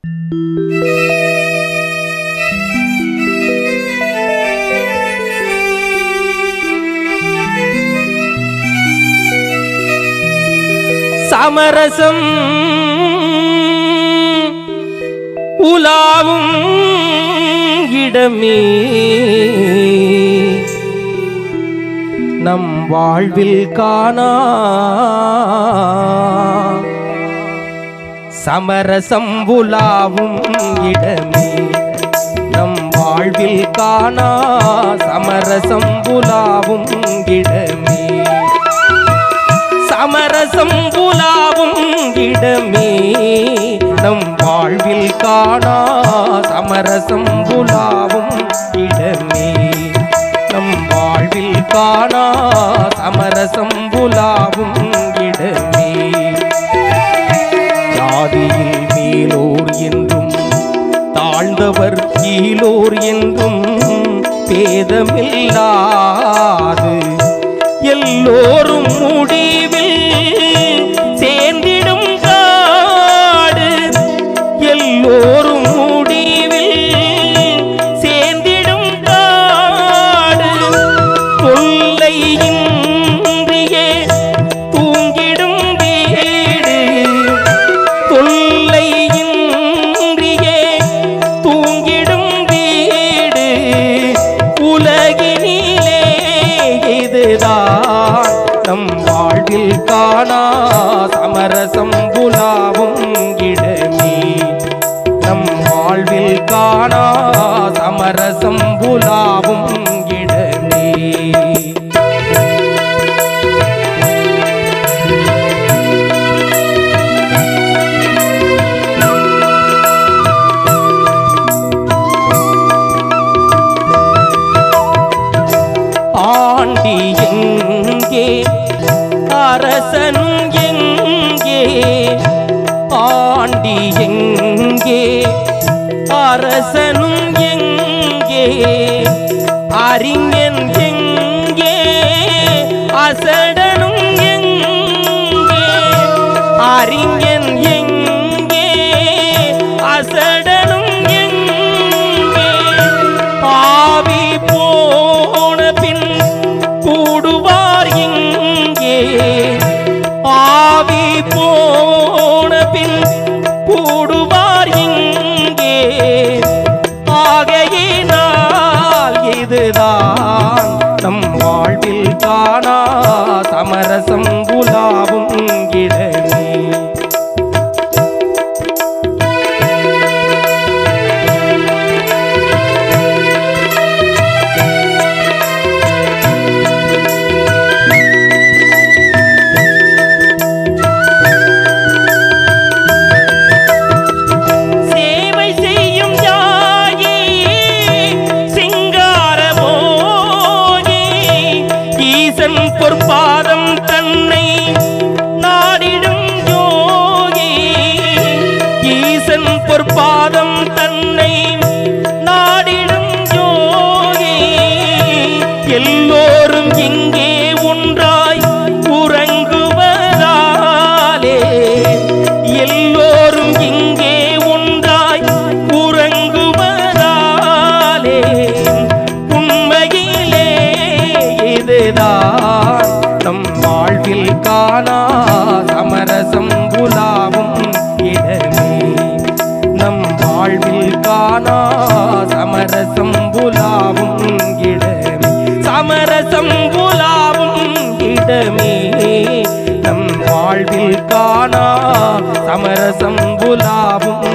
சமரசம் உலாவும் இடமே நம் வாழ்வில் காணா சமரசம் உலாவும் இடமே நம் வாழ்வில் காணா சமரசம் உலாவும் இடமே சமரசம் புலாவும் இடமே நம் வாழ்வில் காணா சமரசம் புலாவும் இடமே நம் வாழ்வில் காணா சமரசம் புலாவும் இடமே ஜாதியில் மேலோர் என்றும் தாழ்ந்தவர் கீழோர் என்றும் பேதமில்லாது எல்லோரும் முடிவில் சேர்ந்திடும் காடு எல்லோரும் முடிவில் சேர்ந்திடும் காடு தொல்லையின்றியே தூங்கிடும் வீடு தொல்லையின்றியே தூங்கிடும் வீடு உலகினிலே இதுதான் நம் வாழ்வில் காணா சமரசம் புலாவும் இடமே நம் வாழ்வில் காணா சமரசம் புலாவும் இடமே ஆண்டி எங்கே அரசனும் எங்கே ஆண்டி எங்கே அரசனும் எங்கே அறிஞன் எங்கே அசடனும் எங்கே அறிஞன் எங்கே அசடனும் எங்கே பாவி போன பின் கூடுவார் இங்கே ஆவி போன பின் கூடுவார் இங்கே ஆகையினால் இதுதான் நம் வாழ்வில் காணா சமரசம் புலாவும் இடமே சேவை செய்யும் யாயே சிங்கார போயே ஈசன் பொற்பாதம் தன்னை நாடிடும் யோகி ஈசன் பொற்பாதம் தன்னை நாடிடும் யோகி எல்லோரும் இங்கே ஒன்றாய் உறங்குவதாலே எல்லோரும் இங்கே ஒன்றாய் உறங்குவதாலே உண்மையிலே இதுதான் நம் வாழ்வில் காணா சமரசம் புலாவும் இடமே நம் வாழ்வில் காணா சமரசம் புலாவும் இடமே சமரசம் புலாவும் இடமே நம் வாழ்வில் காணா சமரசம் புலாவும்